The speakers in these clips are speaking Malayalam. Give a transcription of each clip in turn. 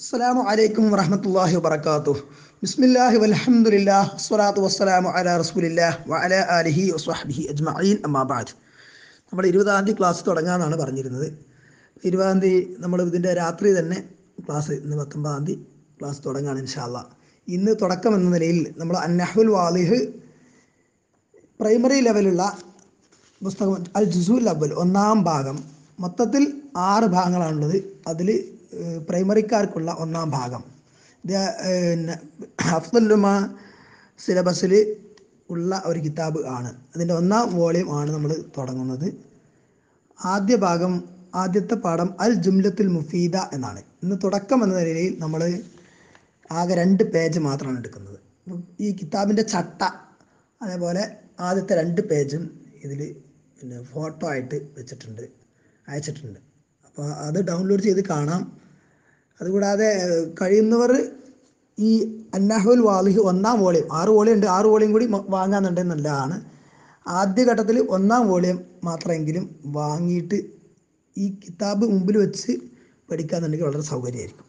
السلام عليكم ورحمة الله وبركاته بسم الله والحمد لله والصلاة والسلام على رسول الله وعلى آله وصحبه أجمعين أما بعد നമ്മൾ ഇരുപതാം തീയതി ക്ലാസ് തുടങ്ങാമെന്നാണ് പറഞ്ഞിരുന്നത് ഇരുപതാം തീയതി നമ്മൾ ഇതിൻ്റെ രാത്രി തന്നെ ക്ലാസ് ഇന്ന് പത്തൊമ്പതാം തീയതി ക്ലാസ് തുടങ്ങാണ് ഇൻഷാല്ല ഇന്ന് തുടക്കം എന്ന നിലയിൽ നമ്മൾ അന്നഹുൽ വാലിഹ് പ്രൈമറി ലെവലുള്ള പുസ്തകം അൽ ജുസുൽ അവൽ ഒന്നാം ഭാഗം മൊത്തത്തിൽ ആറ് ഭാഗങ്ങളാണുള്ളത് അതിൽ പ്രൈമറിക്കാർക്കുള്ള ഒന്നാം ഭാഗം ഇത് പിന്നെ ഹഫ്ലുമ സിലബസിൽ ഉള്ള ഒരു കിതാബ് ആണ് അതിൻ്റെ ഒന്നാം വോളിയം ആണ് നമ്മൾ തുടങ്ങുന്നത് ആദ്യ ഭാഗം ആദ്യത്തെ പാഠം അൽ ജുംലത്തുൽ മുഫീദ എന്നാണ് ഇന്ന് തുടക്കം എന്ന നിലയിൽ നമ്മൾ ആകെ രണ്ട് പേജ് മാത്രമാണ് എടുക്കുന്നത് ഈ കിതാബിൻ്റെ ചട്ട അതേപോലെ ആദ്യത്തെ രണ്ട് പേജും ഇതിൽ പിന്നെ ഫോട്ടോ ആയിട്ട് വെച്ചിട്ടുണ്ട് അയച്ചിട്ടുണ്ട് അപ്പോൾ അത് ഡൗൺലോഡ് ചെയ്ത് കാണാം അതുകൂടാതെ കഴിയുന്നവർ ഈ അന്നഹുൽ വാലിഹ് ഒന്നാം വോളിയം ആറ് വോളിയം ഉണ്ട് ആറ് വോളിയം കൂടി വാങ്ങാന്നുണ്ട് നല്ലതാണ് ആദ്യഘട്ടത്തിൽ ഒന്നാം വോളിയം മാത്രമെങ്കിലും വാങ്ങിയിട്ട് ഈ കിതാബ് മുമ്പിൽ വെച്ച് പഠിക്കാന്നുണ്ടെങ്കിൽ വളരെ സൗകര്യമായിരിക്കും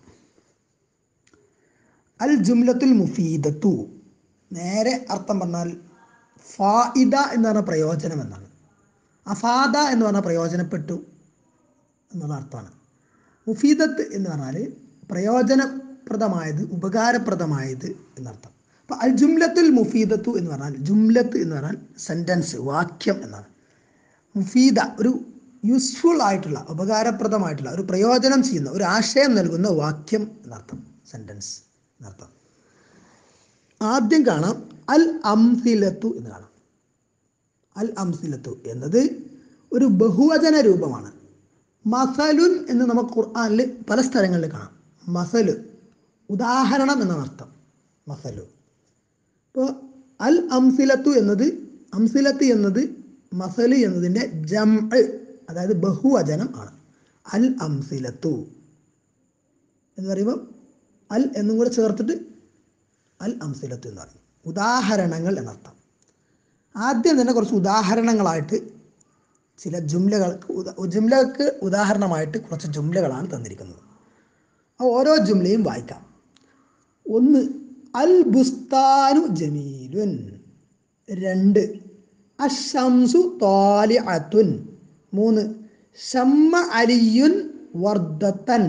അൽ ജുംലത്തുൽ മുഫീദത്തു നേരെ അർത്ഥം പറഞ്ഞാൽ ഫായിദ എന്ന് പറഞ്ഞ പ്രയോജനം എന്നാണ് അഫാദ എന്ന് പറഞ്ഞാൽ പ്രയോജനപ്പെട്ടു എന്നുള്ള അർത്ഥമാണ് മുഫീദത്ത് എന്ന് പറഞ്ഞാൽ പ്രയോജനപ്രദമായത് ഉപകാരപ്രദമായത് എന്നർത്ഥം അപ്പോൾ അൽ ജുംലത്തുൽ മുഫീദത്തു എന്ന് പറഞ്ഞാൽ ജുംലത്ത് എന്ന് പറഞ്ഞാൽ സെൻറ്റൻസ് വാക്യം എന്നാണ് മുഫീദ ഒരു യൂസ്ഫുൾ ആയിട്ടുള്ള ഉപകാരപ്രദമായിട്ടുള്ള ഒരു പ്രയോജനം ചെയ്യുന്ന ഒരു ആശയം നൽകുന്ന വാക്യം എന്നർത്ഥം സെൻറ്റൻസ് എന്നർത്ഥം ആദ്യം കാണാം അൽ അംസിലത്തു എന്ന് കാണാം അൽ അംസിലത്തു എന്നത് ഒരു ബഹുവചന രൂപമാണ് മസലുൻ എന്ന് നമുക്ക് ഖുർആാനിൽ പല സ്ഥലങ്ങളിൽ കാണാം മസലു ഉദാഹരണം എന്നാണ് അർത്ഥം മസലു ഇപ്പോൾ അൽ അംസിലത്തു എന്നത് അംസിലത്ത് എന്നത് മസല് എന്നതിൻ്റെ ജം അതായത് ബഹുവചനം ആണ് അൽ അംസിലത്തു എന്ന് പറയുമ്പോൾ അൽ എന്നും കൂടെ ചേർത്തിട്ട് അൽ അംസിലത്ത് എന്ന് പറയും ഉദാഹരണങ്ങൾ എന്നർത്ഥം ആദ്യം തന്നെ കുറച്ച് ഉദാഹരണങ്ങളായിട്ട് ചില ജുംലകൾക്ക് ജുംലകൾക്ക് ഉദാഹരണമായിട്ട് കുറച്ച് ജുംലകളാണ് തന്നിരിക്കുന്നത് ഓരോ ജുംലയും വായിക്കാം ഒന്ന് അൽ ബുസ്താനു ജമീലുൻ രണ്ട് അഷംസു തോലി അത്തുൻ മൂന്ന് ഷമ്മ അലിയുൻ വർദ്ധത്തൻ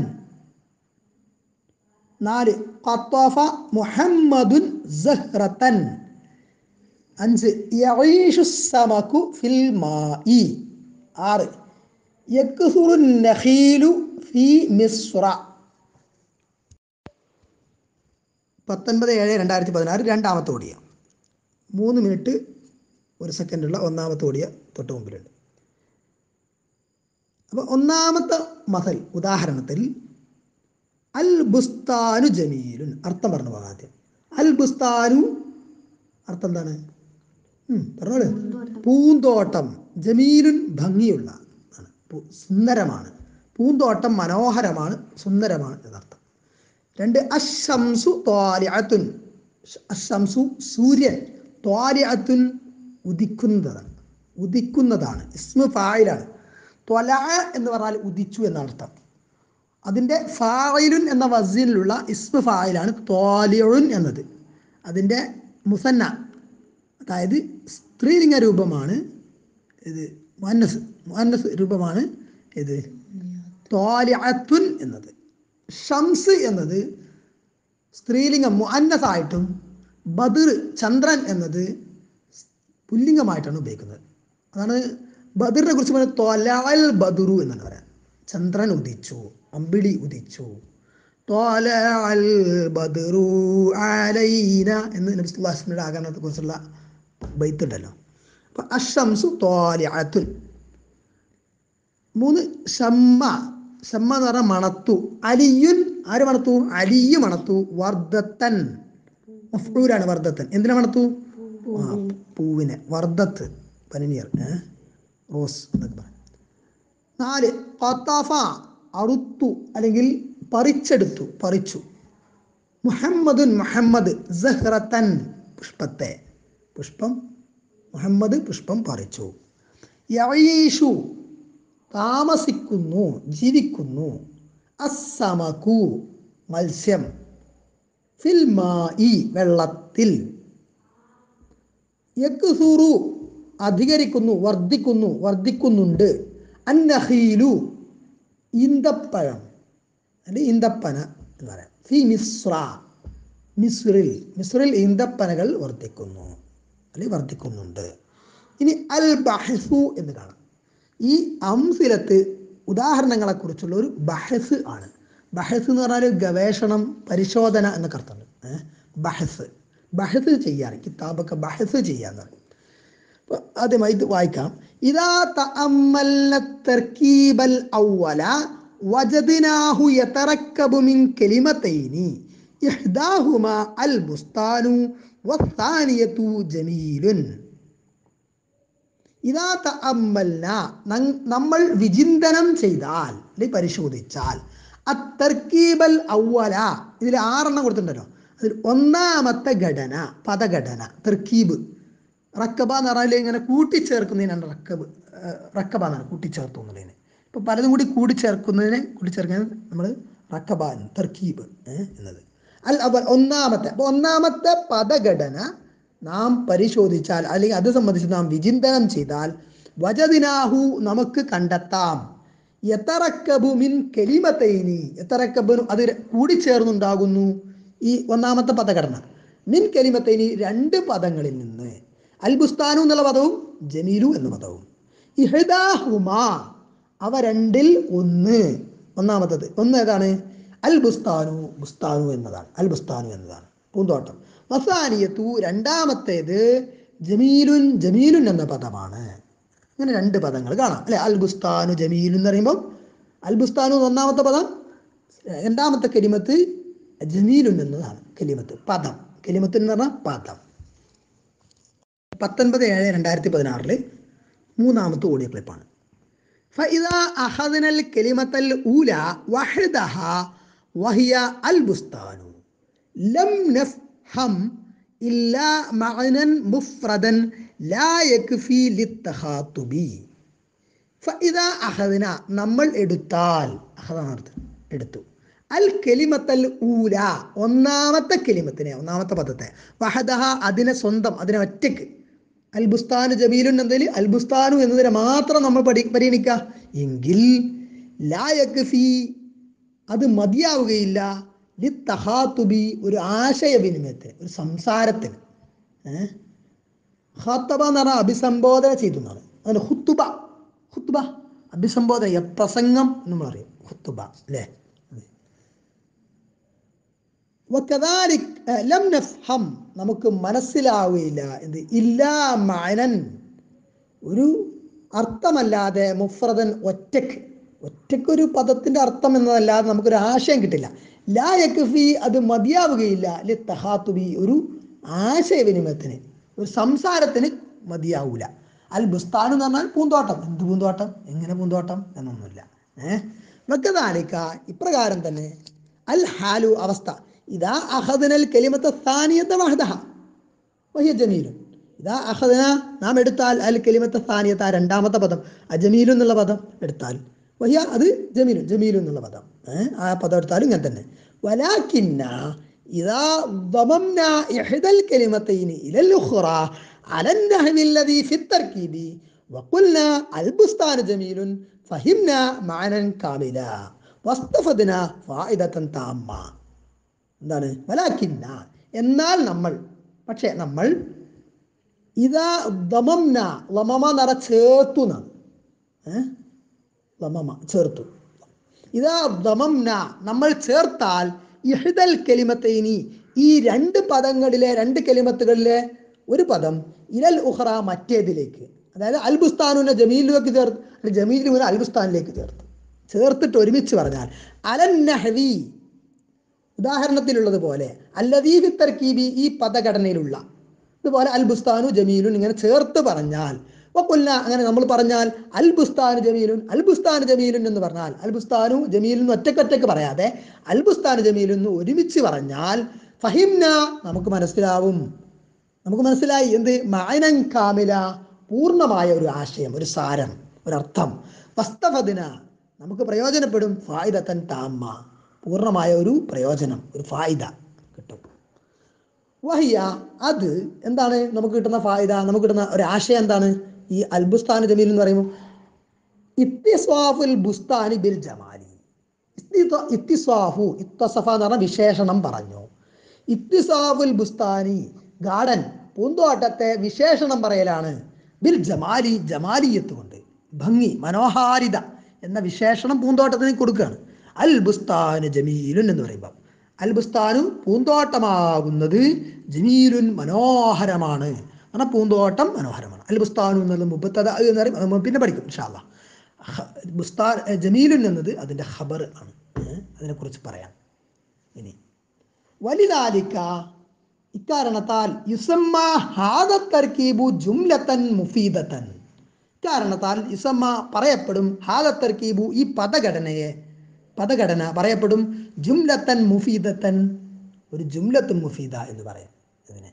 നാല് ഖത്തഫ മുഹമ്മദുൻ സഹ്റത്തൻ അഞ്ച് യഈഷു സമകു ഫിൽ മായി ആറ് യക്സുറു നഖീലു ഫി മിസ്ര പത്തൊൻപത് ഏഴ് രണ്ടായിരത്തി പതിനാറ് രണ്ടാമത്തെ ഓടിയ മൂന്ന് മിനിറ്റ് ഒരു സെക്കൻഡുള്ള ഒന്നാമത്തെ ഓടിയ തൊട്ട് മുമ്പിലുണ്ട് അപ്പോൾ ഒന്നാമത്തെ മസൽ ഉദാഹരണത്തിൽ അൽ ബുസ്താനു ജമീലുൻ അർത്ഥം പറഞ്ഞു പോകാം ആദ്യം അൽ ബുസ്താനു അർത്ഥം എന്താണ് പറഞ്ഞോളൂ പൂന്തോട്ടം ജമീലുൻ ഭംഗിയുള്ള ആണ് സുന്ദരമാണ് പൂന്തോട്ടം മനോഹരമാണ് സുന്ദരമാണ് എന്നർത്ഥം രണ്ട് അഷംസു ത്വാലിഅത്തുൻ അഷംസു സൂര്യൻ ത്വാലിഅത്തുൻ ഉദിക്കുന്നതാണ് ഉദിക്കുന്നതാണ് ഇസ്മു ഫായിലാണ് ത്വല എന്ന് പറഞ്ഞാൽ ഉദിച്ചു എന്നർത്ഥം അതിൻ്റെ ഫായിലുൻ എന്ന വസീനിലുള്ള ഇസ്മു ഫായിലാണ് ത്വാലിയുൻ എന്നത് അതിൻ്റെ മുസന്ന അതായത് സ്ത്രീലിംഗ രൂപമാണ് ഇത് മുഹന്നസ് മുഹന്നസ് രൂപമാണ് ഇത് ത്വാലിഅത്തുൻ എന്നത് ഷംസ് എന്നത് സ്ത്രീലിംഗം മുഹന്നസായിട്ടും ബദർ ചന്ദ്രൻ എന്നത് പുല്ലിംഗമായിട്ടാണ് ഉപയോഗിക്കുന്നത് അതാണ് ബദറിനെ കുറിച്ച് പറയുന്നത് തൊലാൽ ബദുറു എന്നാണ് പറയാം ചന്ദ്രൻ ഉദിച്ചു അമ്പിളി ഉദിച്ചു തൊലാൽ ബദുറു അലൈന എന്ന് നബിസ്ലാസ്മിയുടെ ആകരണത്തെ കുറിച്ചുള്ള ബൈത്തുണ്ടല്ലോ അപ്പൊ അഷംസു തോലിഅത്തുൻ മൂന്ന് ഷമ്മ ഷമ്മ എന്ന് പറഞ്ഞാൽ മണത്തു അലിയുൻ ആര് മണത്തു അലിയു മണത്തു വർദ്ധത്തൻ മഫ്ഊലാണ് വർദ്ധത്തൻ എന്തിനാ മണത്തു ആ പൂവിനെ വർദ്ധത്ത് പനിനിയർ റോസ് എന്നൊക്കെ പറയും നാല് ഖത്താഫ അറുത്തു അല്ലെങ്കിൽ പറിച്ചെടുത്തു പറിച്ചു മുഹമ്മദുൻ മുഹമ്മദ് സഹ്റത്തൻ പുഷ്പത്തെ പുഷ്പം മുഹമ്മദ് പുഷ്പം പറിച്ചു യഈഷു താമസിക്കുന്നു ജീവിക്കുന്നു അസ്സമകു മത്സ്യം ഫിൽ ഈ വെള്ളത്തിൽ യക്സുറു അധികരിക്കുന്നു വർദ്ധിക്കുന്നു വർദ്ധിക്കുന്നുണ്ട് അന്നഹീലു ഈന്തപ്പഴം അല്ലെങ്കിൽ ഈന്തപ്പന എന്ന് പറയാം ഫി മിസ്ര മിസ്രിൽ മിസ്രിൽ ഈന്തപ്പനകൾ വർദ്ധിക്കുന്നു അല്ലെങ്കിൽ വർദ്ധിക്കുന്നുണ്ട് ഇനി അൽ ബഹസു എന്ന് കാണാം ഈ അംസിലത്ത് ഉദാഹരണങ്ങളെക്കുറിച്ചുള്ള ഒരു ബഹസ് ആണ് ബഹസ് എന്ന് പറഞ്ഞാൽ ഗവേഷണം പരിശോധന എന്നൊക്കെ അർത്ഥമുണ്ട് ഏഹ് ബഹസ് ബഹസ് ചെയ്യാറ് കിതാബൊക്കെ ബഹസ് ചെയ്യാന്ന് പറയും അപ്പൊ ആദ്യമായി ഇത് വായിക്കാം ഇതാ തഅമ്മൽന തർക്കീബൽ അവ്വല വജദ്നാഹു യതറക്കബു മിൻ കലിമതൈനി ഇഹ്ദാഹുമാ അൽ ബുസ്താനു വസ്സാനിയതു ജമീലുൻ ഇതാ തഅമ്മൽന നം- നമ്മൾ വിചിന്തനം ചെയ്താൽ അല്ലെങ്കിൽ പരിശോധിച്ചാൽ അത്തർക്കീബൽ അവ്വല ഇതിൽ ആറെണ്ണം കൊടുത്തിട്ടുണ്ടല്ലോ അതിൽ ഒന്നാമത്തെ ഘടന പദഘടന തർക്കീബ് റക്കബ എന്ന് പറഞ്ഞാൽ ഇങ്ങനെ കൂട്ടിച്ചേർക്കുന്നതിനാണ് റക്കബ് ഏഹ് റക്കബ എന്നാണ് കൂട്ടിച്ചേർത്തു എന്നുള്ളതിന് ഇപ്പൊ പലതും കൂടി കൂടിച്ചേർക്കുന്നതിനെ കൂട്ടിച്ചേർക്കുന്നത് നമ്മൾ റക്കബ എന്ന് തർക്കീബ് ഏഹ് എന്നത് അൽ അവ ഒന്നാമത്തെ അപ്പൊ ഒന്നാമത്തെ പദഘടന നാം പരിശോധിച്ചാൽ അല്ലെങ്കിൽ അത് സംബന്ധിച്ച് നാം വിചിന്തനം ചെയ്താൽ വജദിനാഹു നമുക്ക് കണ്ടെത്താം യത്തറക്കബു മിൻ കെലിമത്തൈനി യത്തറക്കബു അത് കൂടിച്ചേർന്നുണ്ടാകുന്നു ഈ ഒന്നാമത്തെ പദഘടന മിൻ കെലിമത്തൈനി രണ്ട് പദങ്ങളിൽ നിന്ന് അൽ ബുസ്താനു എന്നുള്ള പദവും ജമീലു എന്ന പദവും ഇഹദാഹുമാ അവ രണ്ടിൽ ഒന്ന് ഒന്നാമത്തത് ഒന്ന് ഏതാണ് അൽ ബുസ്താനു ബുസ്താനു എന്നതാണ് അൽ ബുസ്താനു എന്നതാണ് പൂന്തോട്ടം മസാനിയത്തു രണ്ടാമത്തേത് ജമീലുൻ ജമീലുൻ എന്ന പദമാണ് ഇങ്ങനെ രണ്ട് പദങ്ങൾ കാണാം അല്ലെ അൽ ബുസ്താനു ജമീലു എന്ന് പറയുമ്പോൾ അൽ ബുസ്താനു എന്ന ഒന്നാമത്തെ പദം രണ്ടാമത്തെ കെലിമത്ത് ജമീലുൻ എന്നതാണ് കെലിമത്ത് പദം കെലിമത്ത് എന്ന് പറഞ്ഞാൽ പദം പത്തൊൻപത് ഏഴ് രണ്ടായിരത്തി പതിനാറില് മൂന്നാമത്തെ ഓഡിയോ ക്ലിപ്പാണ് فإذا أخذنا الكلمة الأولى وحدها وهي البستان لم نفهم إلا معنى مفردا لا يكفي للتخاطب فإذا أخذنا നമ്മൾ എടുത്താൽ അഹദാണ് അർത്ഥം എടുത്തു അൽ കെലിമത്തൽ ഊല ഒന്നാമത്തെ കെലിമത്തിനെ ഒന്നാമത്തെ പദത്തെ വഹദഹ അതിനെ സ്വന്തം അതിനെ ഒറ്റയ്ക്ക് അൽ ബുസ്താനു ജമീലുൻ എന്നതിൽ അൽ ബുസ്താനു എന്നതിനെ മാത്രം നമ്മൾ പഠി പരിഗണിക്കുക എങ്കിൽ ലായക്ഫി അത് മതിയാവുകയില്ല ലി തഹാത്തുബി ഒരു ആശയവിനിമയത്തിന് ഒരു സംസാരത്തിന് ഏഹ് ഖത്തബ എന്ന് പറഞ്ഞാൽ അഭിസംബോധന ചെയ്തു എന്നാണ് അങ്ങനെ ഹുത്തുബ ഹുത്തുബ അഭിസംബോധന യ- പ്രസംഗം എന്ന് നമ്മൾ പറയും ഹുത്തുബ അല്ലേ അതെ. വകദാലിക് ഏഹ്, ലം നഫ്ഹം നമുക്ക് മനസ്സിലാവുകയില്ല എന്ത് ഇല്ലാ മഅനൻ ഒരു അർത്ഥമല്ലാതെ മുഫ്രദൻ ഒറ്റക്ക് ഒറ്റക്കൊരു പദത്തിന്റെ അർത്ഥം എന്നതല്ലാതെ നമുക്കൊരു ആശയം കിട്ടില്ല ലാ യക്ഫി അത് മതിയാവുകയില്ല ലി തഹാത്തുബി ഒരു ആശയവിനിമയത്തിന് ഒരു സംസാരത്തിന് മതിയാവൂല അൽ ബുസ്താൻ എന്ന് പറഞ്ഞാൽ പൂന്തോട്ടം എന്ത് പൂന്തോട്ടം എങ്ങനെ പൂന്തോട്ടം എന്നൊന്നുമില്ല ഏഹ് വക്കതാലിക്ക ഇപ്രകാരം തന്നെ അൽ ഹാലു അവസ്ഥ ഇതാ അഹദനൽ കലിമത്ത സ്ഥാനീയത്തെ വഹദഹ വഹിയ ജമീലുൻ ഇതാ അഹദന നാം എടുത്താൽ അൽ കലിമത്ത സ്ഥാനീയത്ത് ആ രണ്ടാമത്തെ പദം അജമീലു എന്നുള്ള പദം എടുത്താൽ വഹിയ അത് ജമീലു ജമീലു എന്നുള്ള പദം ഏഹ് ആ പദം എടുത്താലും ഇങ്ങനെ തന്നെ വലാക്കിന്ന ഇതാ ضممنا إحدى الكلمتين إلى الأخرى على النحو الذي في التركيب وقلنا البستان جميل فهمنا معنى كاملا واستفدنا فائدة تامة എന്താണ് വലാക്കിന്ന എന്നാൽ നമ്മൾ പക്ഷേ നമ്മൾ ഇതാ ദമംന ലമമ നിറ ചേർത്തു എന്നാണ് ഏഹ് ലമമ ചേർത്തു ഇതാ ദമംന നമ്മൾ ചേർത്താൽ ഇഹ്ദൽ കെലിമത്തൈനി ഈ രണ്ട് പദങ്ങളിലെ രണ്ട് കെലിമത്തുകളിലെ ഒരു പദം ഇലൽ ഉഹ്റ മറ്റേതിലേക്ക് അതായത് അൽബുസ്താനുവിനെ ജമീലിലേക്ക് ചേർത്ത് ജമീലിൽ മുതൽ അൽബുസ്താനിലേക്ക് ചേർത്ത് ചേർത്തിട്ട് ഒരുമിച്ച് പറഞ്ഞാൽ അലന്നഹവി ഉദാഹരണത്തിലുള്ളതുപോലെ അല്ലദീഫി തർക്കീബി ഈ പദഘടനയിലുള്ള ഇതുപോലെ അൽ ബുസ്താനു ജമീലുൻ ഇങ്ങനെ ചേർത്ത് പറഞ്ഞാൽ വക്കുല്ല അങ്ങനെ നമ്മൾ പറഞ്ഞാൽ അൽ ബുസ്താനു ജമീലുൻ അൽ ബുസ്താനു ജമീലുൻ എന്ന് പറഞ്ഞാൽ അൽ ബുസ്താനു ജമീലുൻ ഒറ്റക്കൊറ്റക്ക് പറയാതെ അൽ ബുസ്താനു ജമീലുൻ എന്ന് ഒരുമിച്ച് പറഞ്ഞാൽ ഫഹിംന നമുക്ക് മനസ്സിലാവും നമുക്ക് മനസ്സിലായി എന്ത് മായനൻ കാമില പൂർണ്ണമായ ഒരു ആശയം ഒരു സാരം ഒരർത്ഥം വസ്തഫദിന നമുക്ക് പ്രയോജനപ്പെടും ഫായിദത്തൻ താമ്മ പൂർണ്ണമായ ഒരു പ്രയോജനം ഒരു ഫായിദ കിട്ടും വഹിയ അത് എന്താണ് നമുക്ക് കിട്ടുന്ന ഫായിദ നമുക്ക് കിട്ടുന്ന ഒരു ആശയം എന്താണ് ഈ അൽബുസ്ഥാൻ ജമീൽ എന്ന് പറയുമ്പോൾ ഇത്തിസ്വാഫുൽ ബുസ്താനി ബിൽ ജമാലി ഇസ്തിത്വ- ഇത്തിസ്വാഫു ഇത്തസഫ എന്ന് പറഞ്ഞ വിശേഷണം പറഞ്ഞു ഇത്തിസാഫുൽ ബുസ്താനി ഗാർഡൻ പൂന്തോട്ടത്തെ വിശേഷണം പറയലാണ് ബിൽ ജമാലി ജമാലിയത്ത് കൊണ്ട് ഭംഗി മനോഹാരിത എന്ന വിശേഷണം പൂന്തോട്ടത്തിന് കൊടുക്കുകയാണ് അൽ ബുസ്താന് ജമീലുൻ എന്ന് പറയുമ്പോൾ അൽ ബുസ്താനു പൂന്തോട്ടമാകുന്നത് ജമീലുൻ മനോഹരമാണ് കാരണം പൂന്തോട്ടം മനോഹരമാണ് അൽ ബുസ്താനു എന്നുള്ളത് മുപ്പത്തത് എന്ന് പറയും അത് നമ്മൾ പിന്നെ പഠിക്കും ഇൻഷാല്ല ബുസ്താൻ ജമീലുൻ എന്നത് അതിൻ്റെ ഖബർ ആണ് ഏഹ് അതിനെക്കുറിച്ച് പറയാം ഇനി വലിതാലിക്ക ഇക്കാരണത്താൽ യുസമ്മ ഹാദ തർക്കീബു ജുംലത്തൻ മുഫീദത്തൻ ഇക്കാരണത്താൽ യുസമ്മ പറയപ്പെടും ഹാദ തർക്കീബു ഈ പദഘടനയെ പദഘടന പറയപ്പെടും ജുംലത്തൻ മുഫീദത്തൻ ഒരു ജുംലത്തുൻ മുഫീദ എന്ന് പറയാം ഇതിനെ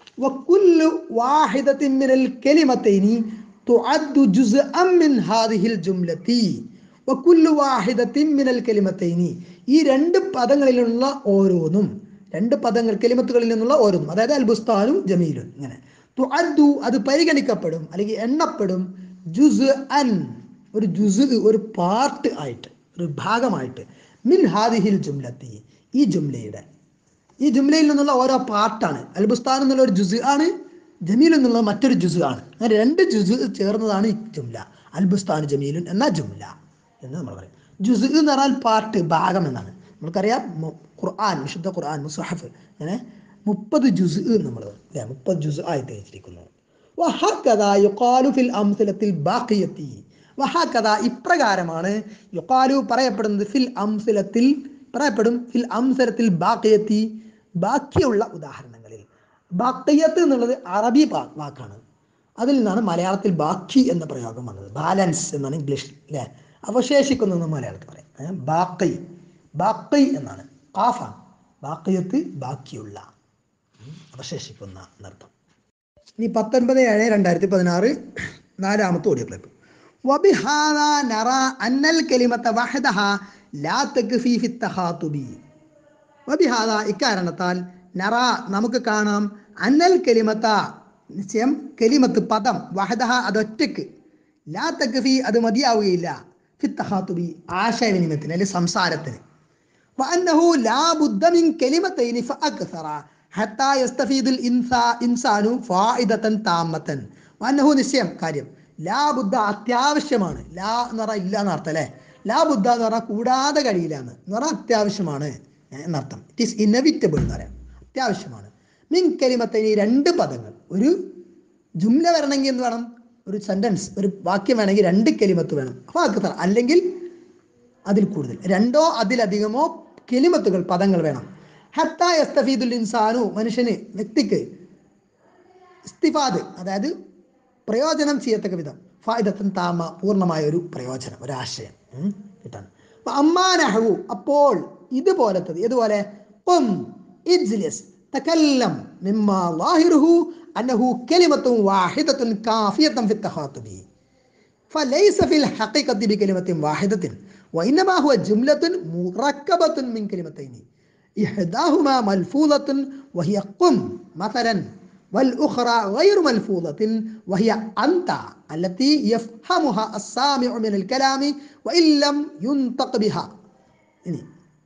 وكل واحدة من الكلمتين تعد جزءا من هذه الجملة وكل واحدة من الكلمتين ഈ രണ്ട് പദങ്ങളിലുള്ള ഓരോന്നും രണ്ട് പദങ്ങൾ കെലിമത്തുകളിൽ നിന്നുള്ള ഓരോന്നും അതായത് അൽബുസ്താനും ജമീലും ഇങ്ങനെ തുഅദ്ദു അത് പരിഗണിക്കപ്പെടും അല്ലെങ്കിൽ എണ്ണപ്പെടും ജുസ് അൻ ഒരു ജുസ് ഒരു പാർട്ട് ആയിട്ട് ഒരു ഭാഗമായിട്ട് മിൻ ഹാദിഹിൽ ജുംലത്തി ഈ ജുംലയുടെ ഈ ജുംലയിൽ നിന്നുള്ള ഓരോ പാർട്ടാണ് അൽബുസ്താൻ എന്നുള്ള ഒരു ജുസ് ആണ് ജമീൽ എന്നുള്ള മറ്റൊരു ജുസ് ആണ് അങ്ങനെ രണ്ട് ജുസ് ചേർന്നതാണ് ഈ ജുംല അൽബുസ്താൻ ജമീലുൻ എന്ന ജുംല എന്ന് നമ്മൾ പറയും ജുസ് എന്ന് പറഞ്ഞാൽ പാർട്ട് ഭാഗം എന്നാണ് നമുക്കറിയാം മു- ഖുർആൻ വിശുദ്ധ ഖുർആൻ മുസഹഫ് അങ്ങനെ മുപ്പത് ജുസ് നമ്മൾ അല്ലേ മുപ്പത് ജുസ് ആയിട്ട് വെച്ചിരിക്കുന്നു വഹക്കദാ യുഖാലു ഫിൽ അംസലത്തിൽ ബാഖിയത്തി വഹക്കദാ ഇപ്രകാരമാണ് യുഖാലു പറയപ്പെടുന്നത് ഫിൽ അംസലത്തിൽ പറയപ്പെടും ഫിൽ അംസലത്തിൽ ബാഖിയത്തി ബാക്കിയുള്ള ഉദാഹരണങ്ങളിൽ ബാക്കിയത്ത് എന്നുള്ളത് അറബി വാ- വാക്കാണ് അതിൽ നിന്നാണ് മലയാളത്തിൽ ബാക്കി എന്ന പ്രയോഗം വന്നത് ബാലൻസ് എന്നാണ് ഇംഗ്ലീഷിൽ അല്ലേ അവശേഷിക്കുന്നതെന്ന് മലയാളത്തിൽ പറയാം ഏ, ബാക്കി ബാക്കി എന്നാണ് കാഫാണ് ബാക്കിയത്ത് ബാക്കിയുള്ള ഉം, അവശേഷിക്കുന്ന എന്നർത്ഥം ഇനി പത്തൊൻപത് ഏഴ് രണ്ടായിരത്തി പതിനാറ് നാലാമത്തെ ഓഡിയോ ക്ലിപ്പ് വബിഹാദ നറ അന്നൽ കലിമത്ത വഹദഹ ലാ തക്ഫി ഫി തഹാതുബി വബിഹാദ ഇക്കാരണത്താൽ നറ നമുക്ക് കാണാം അന്നൽ കലിമത്ത നിശ്ചയം കലിമത്ത് പദം വഹദഹ അതൊറ്റക്ക് ലാ തക്ഫി അത് മതിയാവുകയില്ല ഫി തഹാതുബി ആശയവിനിമയത്തിന് അല്ലെങ്കിൽ സംസാരത്തിന് وأنه لا بد من كلمتين فأكثر حتى يستفيد الإنسا إنسان فائدة تامة وأنه നിശ്ചയം കാര്യം ലാ ബുദ്ധ അത്യാവശ്യമാണ് ലാ എന്ന് പറഞ്ഞാൽ ഇല്ല എന്നർത്ഥം അല്ലേ ലാ ബുദ്ധ എന്ന് പറഞ്ഞാൽ കൂടാതെ കഴിയില്ല എന്ന് എന്ന് പറഞ്ഞാൽ അത്യാവശ്യമാണ് എന്നർത്ഥം ഇറ്റ് ഈസ് ഇന്നവിറ്റബിൾ എന്ന് പറയാം അത്യാവശ്യമാണ് മിൻ കലിമത്തിന് രണ്ട് പദങ്ങൾ ഒരു ജുംല വരണമെങ്കിൽ എന്ത് വേണം ഒരു സെന്റൻസ് ഒരു വാക്യം വേണമെങ്കിൽ രണ്ട് കലിമത്ത് വേണം അപ്പോൾ അക്തർ അല്ലെങ്കിൽ അതിൽ കൂടുതൽ രണ്ടോ അതിലധികമോ കെലിമത്തുകൾ പദങ്ങൾ വേണം ഹത്ത എസ്തഫീദുൽ ഇൻസാനു മനുഷ്യന് വ്യക്തിക്ക് ഇസ്തിഫാദ് അതായത് പ്രയോജനം ചെയ്യത്തക്ക വിധം ഫായിദത്തൻ താമ പൂർണ്ണമായ ഒരു പ്രയോജനം ഒരാശയം ഉം, കിട്ടാൻ അപ്പൊ അമ്മാനഹു അപ്പോൾ ഇതുപോലത്തത് ഇതുപോലെ ഖും ഇജ്ലിസ് തകല്ലം മിമ്മാ ലാഹിറുഹു അന്നഹു കലിമത്തുൻ വാഹിദത്തുൻ കാഫിയത്തൻ ഫി തഖാതുബി فليس في الحقيقة بكلمة واحدة وإنما هو جملة مركبة من كلمتين إحداهما ملفوظة وهي قم مثلا والأخرى غير ملفوظة وهي أنت التي يفهمها السامع من الكلام وإن لم ينطق بها ഇനി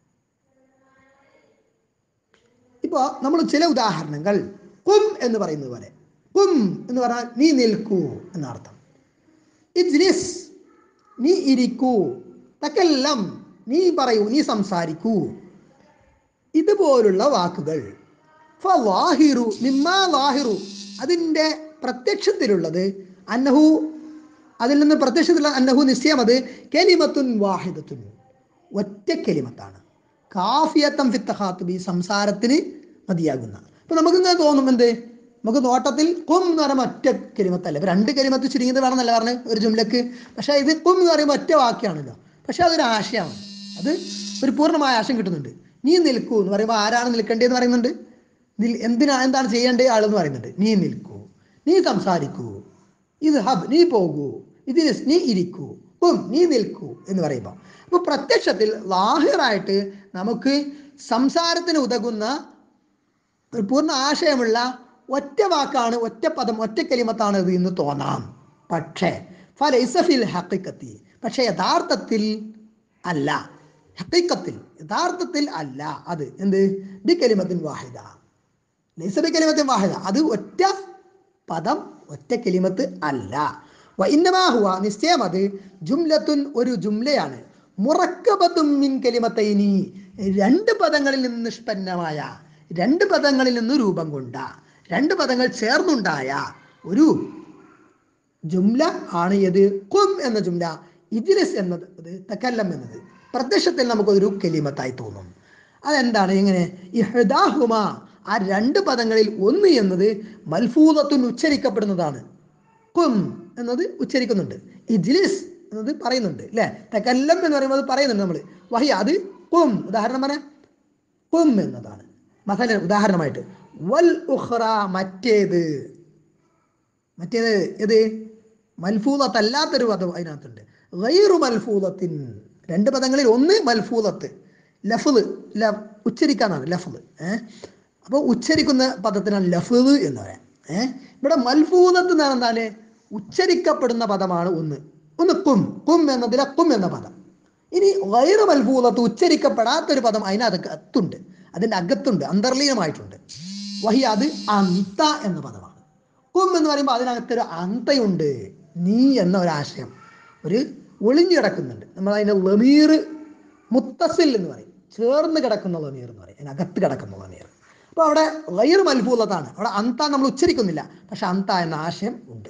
ഇപ്പോൾ നമ്മൾ ചില ഉദാഹരണങ്ങൾ കും എന്ന് പറയുന്നത് പോലെ കും എന്ന് പറഞ്ഞാൽ നീ നിൽക്കൂ എന്നർത്ഥം ഇജ്ലിസ് നീ ഇരിക്കൂ തക്കെല്ലാം നീ പറയൂ നീ സംസാരിക്കൂ ഇതുപോലുള്ള വാക്കുകൾ ഫവാഹിറു മിമ്മാ വാഹിറു അതിൻ്റെ പ്രത്യക്ഷത്തിലുള്ളത് അന്നഹു അതിൽ നിന്ന് പ്രത്യക്ഷത്തിലുള്ള അന്നഹു നിശ്ചയം അത് കെലിമത്തുൻ വാഹിദത്തുൻ ഒറ്റ കെലിമത്താണ് കാഫിയത്തം ഫിത്തഹാത്തുബി സംസാരത്തിന് മതിയാകുന്ന അപ്പൊ നമുക്ക് ഇങ്ങനെ തോന്നും എന്ത് നമുക്ക് നോട്ടത്തിൽ കും എന്ന് പറയുമ്പോൾ ഒറ്റ കരിമത്തല്ല ഇപ്പൊ രണ്ട് കരിമത്ത് ചുരുങ്ങിയത് വേണമെന്നല്ല പറഞ്ഞ് ഒരു ജുംലക്ക് പക്ഷേ ഇത് കും എന്ന് പറയുമ്പോൾ ഒറ്റ വാക്യാണല്ലോ പക്ഷെ അതൊരു ആശയമാണ് അത് ഒരു പൂർണ്ണമായ ആശയം കിട്ടുന്നുണ്ട് നീ നിൽക്കൂ എന്ന് പറയുമ്പോൾ ആരാണ് നിൽക്കേണ്ടതെന്ന് പറയുന്നുണ്ട് നിൽ എന്തിനാ എന്താണ് ചെയ്യേണ്ടത് ആളെന്ന് പറയുന്നുണ്ട് നീ നിൽക്കൂ നീ സംസാരിക്കൂ ഇത് ഹബ് നീ പോകൂ ഇതിന് നീ ഇരിക്കൂ കും നീ നിൽക്കൂ എന്ന് പറയുമ്പോൾ അപ്പോൾ പ്രത്യക്ഷത്തിൽ ലാഹിറായിട്ട് നമുക്ക് സംസാരത്തിന് ഉതകുന്ന ഒരു പൂർണ്ണ ആശയമുള്ള ഒറ്റ വാക്കാണ് ഒറ്റ പദം ഒറ്റ കലിമത്താണ് ഇത് എന്ന് തോന്നാം പക്ഷേ ഫലൈസഫിൽ ഹക്കിക്കത്തി പക്ഷേ യഥാർത്ഥത്തിൽ അല്ല ഹക്കിക്കത്തിൽ യഥാർത്ഥത്തിൽ അല്ല അത് എന്ത് ബി കലിമത്തിൻ വാഹിദ ലൈസ ബി കലിമത്തിൻ വാഹിദ അത് ഒറ്റ പദം ഒറ്റ കലിമത്ത് അല്ല വ ഇന്നമാ ഹുവ നിശ്ചയം അത് ജുംലത്തുൻ ഒരു ജുംലയാണ് മുറക്കബത്തും മിൻ കലിമത്തൈനി രണ്ട് പദങ്ങളിൽ നിന്ന് നിഷ്പന്നമായ രണ്ട് പദങ്ങളിൽ നിന്ന് രൂപം കൊണ്ട രണ്ട് പദങ്ങൾ ചേർന്നുണ്ടായ ഒരു ജുംല ആണ് ഇത് കും എന്ന ജുംല ഇജ്ലിസ് എന്നത് ഇത് തക്കല്ലം എന്നത് പ്രത്യക്ഷത്തിൽ നമുക്കൊരു കലിമത്തായി തോന്നും അതെന്താണ് എങ്ങനെ ഇഹ്ദാഹുമ ആ രണ്ട് പദങ്ങളിൽ ഒന്ന് എന്നത് മൽഫൂദത്തുൻ ഉച്ചരിക്കപ്പെടുന്നതാണ് കും എന്നത് ഉച്ചരിക്കുന്നുണ്ട് ഇജ്ലിസ് എന്നത് പറയുന്നുണ്ട് അല്ലേ തക്കല്ലം എന്ന് പറയുമ്പോൾ പറയുന്നുണ്ട് നമ്മൾ വഹി അത് കും ഉദാഹരണം പറഞ്ഞ കും എന്നതാണ് മസല ഉദാഹരണമായിട്ട് വൽ ഉഖ്റ മറ്റേത് മറ്റേത് ഏത് മൽഫൂലത്ത് അല്ലാത്തൊരു പദം അതിനകത്തുണ്ട് ഗൈറു മൽഫൂലത്തിൻ രണ്ട് പദങ്ങളിൽ ഒന്ന് മൽഫൂലത്ത് ലഫ്ല് ല ഉച്ചരിക്കാന്നാണ് ലഫ്ല് ഏഹ് അപ്പോൾ ഉച്ചരിക്കുന്ന പദത്തിനാണ് ലഫ്ല് എന്ന് പറയാം ഏഹ് ഇവിടെ മൽഫൂലത്ത് എന്ന് പറഞ്ഞാല് ഉച്ചരിക്കപ്പെടുന്ന പദമാണ് ഒന്ന് ഒന്ന് കും കും എന്നതിലെ കും എന്ന പദം ഇനി വൈറ് മൽഫൂലത്ത് ഉച്ചരിക്കപ്പെടാത്തൊരു പദം അതിനകത്തുണ്ട് അതിൻ്റെ അകത്തുണ്ട് അന്തർലീനമായിട്ടുണ്ട് വഹി അത് അന്ത എന്ന പദമാണ് കും എന്ന് പറയുമ്പോൾ അതിനകത്തൊരു അന്തയുണ്ട് നീ എന്ന ഒരാശയം ഒരു ഒളിഞ്ഞു കിടക്കുന്നുണ്ട് നമ്മൾ അതിൻ്റെ ലമീർ മുത്തസിൽ എന്ന് പറയും ചേർന്ന് കിടക്കുന്ന ലമീർ എന്ന് പറയും അതിനകത്ത് കിടക്കുന്ന ലമീർ അപ്പോൾ അവിടെ വൈർ മൽഫൂലത്താണ് അവിടെ അന്ത നമ്മൾ ഉച്ചരിക്കുന്നില്ല പക്ഷെ അന്ത എന്ന ആശയം ഉണ്ട്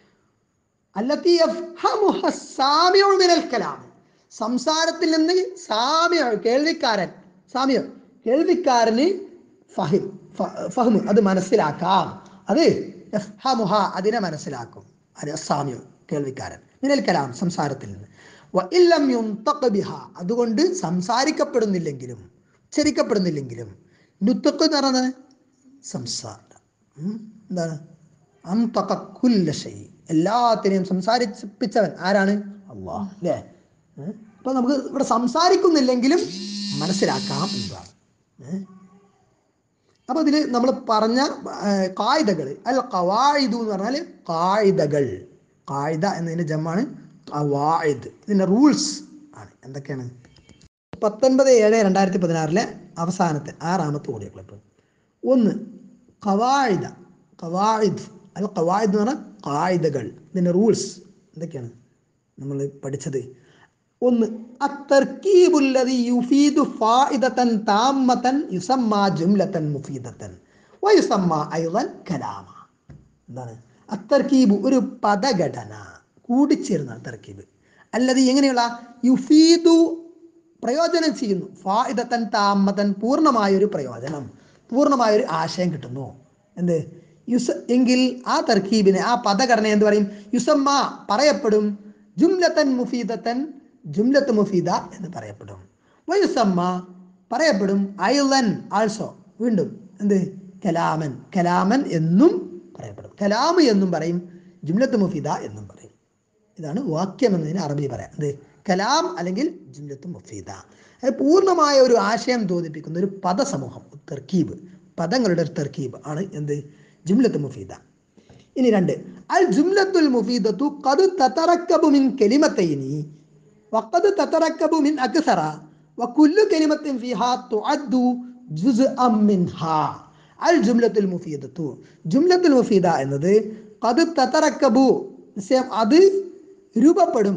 അല്ലത്തി യഫ്ഹമുഹ സാമിഉ മിനൽ കലാം സംസാരത്തിൽ നിന്ന് സാമ്യ കേൾവിക്കാരൻ സാമ്യ കേൾവിക്കാരന് ഫഹിം ഫഹ്മ് അത് മനസ്സിലാക്കാം അത് യഫ്ഹമുഹ അതിനെ മനസ്സിലാക്കും അത് സാമ്യ കേൾവിക്കാരൻ മിനൽ കലാം സംസാരത്തിൽ നിന്ന് വ ഇല്ലം യുന്തഖ ബിഹ അതുകൊണ്ട് സംസാരിക്കപ്പെടുന്നില്ലെങ്കിലും ഉച്ചരിക്കപ്പെടുന്നില്ലെങ്കിലും നുത്തക്ക് എന്ന് പറയുന്നത് സംസാരം ഉം, എന്താണ് അന്തഖ കുല്ല ഷൈ എല്ലാത്തിനെയും സംസാരിപ്പിച്ചവൻ ആരാണ് അള്ളാഹ് അല്ലേ ഏഹ്? അപ്പൊ നമുക്ക് ഇവിടെ സംസാരിക്കുന്നില്ലെങ്കിലും മനസ്സിലാക്കാം എന്നതാണ് ഏഹ്? അപ്പൊ ഇതിൽ നമ്മൾ പറഞ്ഞ കായികകൾ അല്ല കവായിദു എന്ന് പറഞ്ഞാൽ കായികകൾ കായിദ എന്നതിന്റെ ജമ്മാണ് കവായിദ് ഇതിന്റെ റൂൾസ് ആണ് എന്തൊക്കെയാണ് പത്തൊൻപത് ഏഴ് രണ്ടായിരത്തി പതിനാറിലെ അവസാനത്തെ ആറാമത്തെ ഓഡിയോ ക്ലിപ്പ് ഒന്ന് കവായിദ കവായിദ് അല്ല കവായിദ് എന്ന് പറഞ്ഞാൽ കായികകൾ ഇതിന്റെ റൂൾസ് എന്തൊക്കെയാണ് നമ്മൾ പഠിച്ചത് ഒന്ന് അത്തർക്കീബുല്ലതി യുഫീദു ഫായിദത്തൻ താമത്തൻ യുസമ്മ ജുംലത്തൻ മുഫീദത്തൻ വയുസമ്മ ഐളൻ കലാമ എന്താണ് അത്തർക്കീബ് ഒരു പദഘടന കൂടിച്ചേരുന്ന തർക്കീബ് അല്ലത് എങ്ങനെയുള്ള യുഫീദു പ്രയോജനം ചെയ്യുന്നു ഫായിദത്തൻ താമത്തൻ പൂർണ്ണമായൊരു പ്രയോജനം പൂർണ്ണമായൊരു ആശയം കിട്ടുന്നു എന്ത് യുസ എങ്കിൽ ആ തർക്കീബിനെ ആ പദഘടന എന്ത് പറയും യുസമ്മ പറയപ്പെടും ജുംലത്തൻ മുഫീദത്തൻ ജുംലത്ത് മുഫീദ എന്ന് പറയപ്പെടും വയുസമ്മ പറയപ്പെടും ഐലൻ ആൾസോ വീണ്ടും എന്ത് കലാമൻ കലാമൻ എന്നും പറയപ്പെടും കലാമ് എന്നും പറയും ജുംലത്ത് മുഫീദ എന്നും പറയും ഇതാണ് വാക്യം എന്നതിന് അറബി പറയാം എന്ത് കലാം അല്ലെങ്കിൽ ജുംലത്ത് മുഫീദ അത് പൂർണ്ണമായ ഒരു ആശയം തോന്നിപ്പിക്കുന്ന ഒരു പദസമൂഹം തെർക്കീബ് പദങ്ങളുടെ ഒരു തെർക്കീബ് ആണ് എന്ത് ജുംലത്ത് മുഫീദ ഇനി രണ്ട് അൽ ജുംലത്തുൽ മുഫീദത്തു ഖദ് തതറക്കബു മിൻ കലിമത്തൈനി വഖദ് തതറക്കബു മിൻ അക്സറ വകുല്ലു കലിമത്തിൻ ഫിഹാ തുഅദ്ദു ജുസ്അം മിൻഹാ അൽ ജുംലത്തുൽ മുഫീദത്തു ജുംലത്തുൽ മുഫീദ എന്നത് ഖദ് തതറക്കബു നിശ്ചയം അത് രൂപപ്പെടും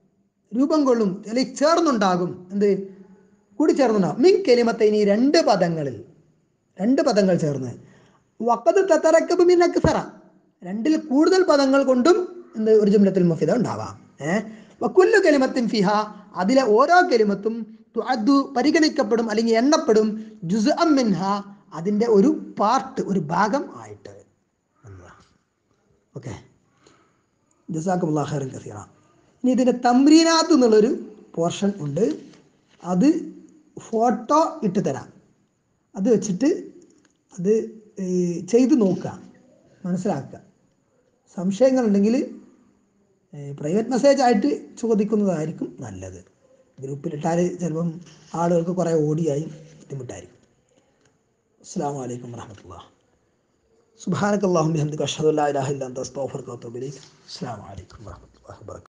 രൂപം കൊള്ളും അല്ലെങ്കിൽ ചേർന്നുണ്ടാകും എന്ത് കൂടി ചേർന്നുണ്ടാകും മിൻ കലിമത്തൈനി രണ്ട് പദങ്ങളിൽ രണ്ട് പദങ്ങൾ ചേർന്ന് വക്കത് തത്തറക്കബ് മിൻ അക്സറ രണ്ടിൽ കൂടുതൽ പദങ്ങൾ കൊണ്ടും എന്ത് ഒരു ജുംലത്തിൽ മുഫിദ ഉണ്ടാവാം ഏഹ് വക്കുല്ലു കലിമത്തിൻ ഫിഹ അതിലെ ഓരോ കലിമത്തും തുഅദ്ദു പരിഗണിക്കപ്പെടും അല്ലെങ്കിൽ എണ്ണപ്പെടും ജുസ് മിൻഹ അതിൻ്റെ ഒരു പാർട്ട് ഒരു ഭാഗം ആയിട്ട് എന്നതാണ് ഓക്കെ ജസാഖുല്ലാ ഖൈറൻ കസീറ ഇനി ഇതിൻ്റെ തമ്രീനാത്ത് എന്നുള്ളൊരു പോർഷൻ ഉണ്ട് അത് ഫോട്ടോ ഇട്ട് തരാം അത് വെച്ചിട്ട് അത് ഈ ചെയ്ത് നോക്കുക മനസ്സിലാക്കുക സംശയങ്ങളുണ്ടെങ്കിൽ പ്രൈവറ്റ് മെസ്സേജ് ആയിട്ട് ചോദിക്കുന്നതായിരിക്കും നല്ലത് ഗ്രൂപ്പിലിട്ടാൽ ചിലപ്പം ആളുകൾക്ക് കുറേ ഓടിയായി ബുദ്ധിമുട്ടായിരിക്കും അസ്സാം വലൈക്കും വർഹമത്തുള്ള സുബാനക്കല്ലാഹും ബിഹംദിക അഷ്ഹദു അല്ലാ ഇലാഹ ഇല്ല അൻത അസ്തഗ്ഫിറുക വഅത്തുബു ഇലൈക് അസ്സലാമു അലൈക്കും വറഹ്മത്തുള്ളാഹി വബറകാതുഹു